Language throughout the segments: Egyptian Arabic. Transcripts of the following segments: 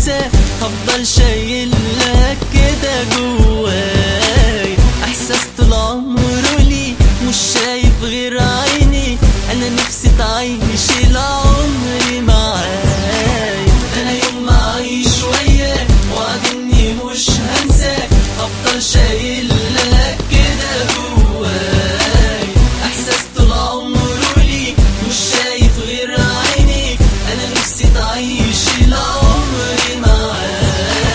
هنسى هفضل شايل لك كده جواي احساس طول عمره لي مش شايف غير عيني انا نفسي تعيش العمر معاي انا يوم ما اعيش وياك وعد اني مش هنساك هفضل شايل لك كده جواي احساس طول عمره لي مش شايف غير عينيك انا نفسي تعيش العمر معاي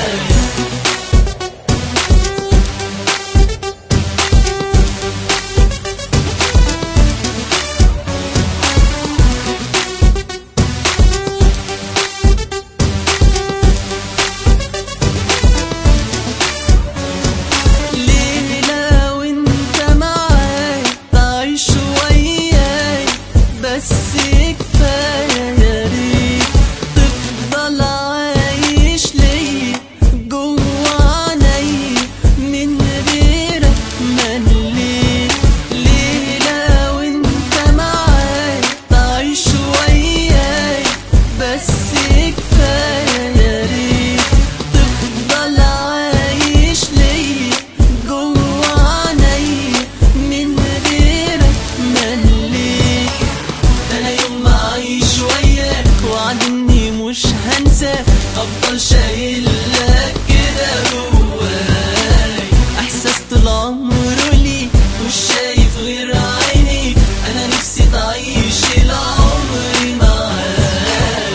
ليلة وانت معاي تعيش وياي بس كفاية يا ريت تفضل عايش لي جوا عيني من غيرك مليت ليلة وانت معاي تعيش وياي بس كفاية يا ريت تفضل عايش لي جوا عيني من غيرك مليت انا يوم ما اعيش وياك وعد اني مش هنسى افضل شايل لك كده جواي احساس طول عمره لي مش شايف غير عينيك انا نفسي تعيش العمر معاي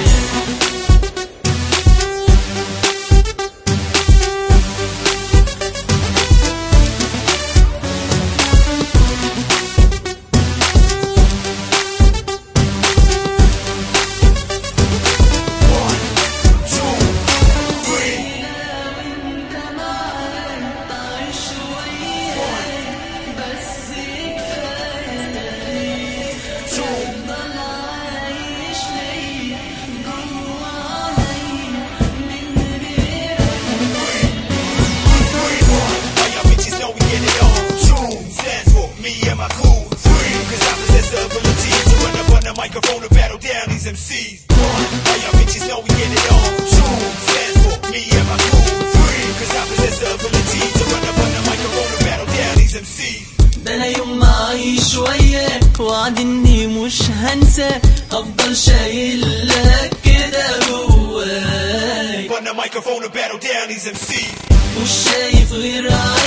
تعيش وياي بس كفاية تفضل عايش لي جوا عيني من غيرك All y'all bitches know we get it on. Two stands for me and my crew. Three, cause I possess the ability to run up on the microphone and battle down these MCs. One, all y'all bitches know we get it on. Two stands for me and my crew. Three, cause I possess the ability to run up on the microphone and battle down these MCs. ده انا يوم ما اعيش وياك وعد اني مش هنسى افضل شايل لك كده جواي On the microphone and battle down these MCs. مش شايف غير عينيك